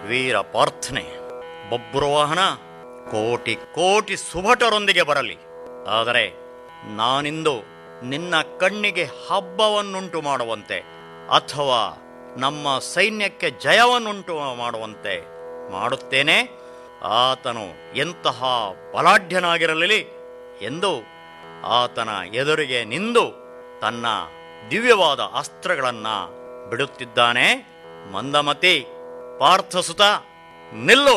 ವೀರ ಪಾರ್ಥನೆ ಬಬ್ರುವಾಹನ ಕೋಟಿ ಕೋಟಿ ಸುಭಟರೊಂದಿಗೆ ಬರಲಿ ಆದರೆ ನಾನಿಂದು ನಿನ್ನ ಕಣ್ಣಿಗೆ ಹಬ್ಬವನ್ನುಂಟು ಮಾಡುವಂತೆ ಅಥವಾ ನಮ್ಮ ಸೈನ್ಯಕ್ಕೆ ಜಯವನ್ನುಂಟು ಮಾಡುವಂತೆ ಮಾಡುತ್ತೇನೆ ಆತನು ಎಂತಹ ಬಲಾಢ್ಯನಾಗಿರಲಿ ಎಂದು ಆತನ ಎದುರಿಗೆ ನಿಂದು ತನ್ನ ದಿವ್ಯವಾದ ಅಸ್ತ್ರಗಳನ್ನ ಬಿಡುತ್ತಿದ್ದಾನೆ ಮಂದಮತಿ ಪಾರ್ಥಸುತ ನಿಲ್ಲು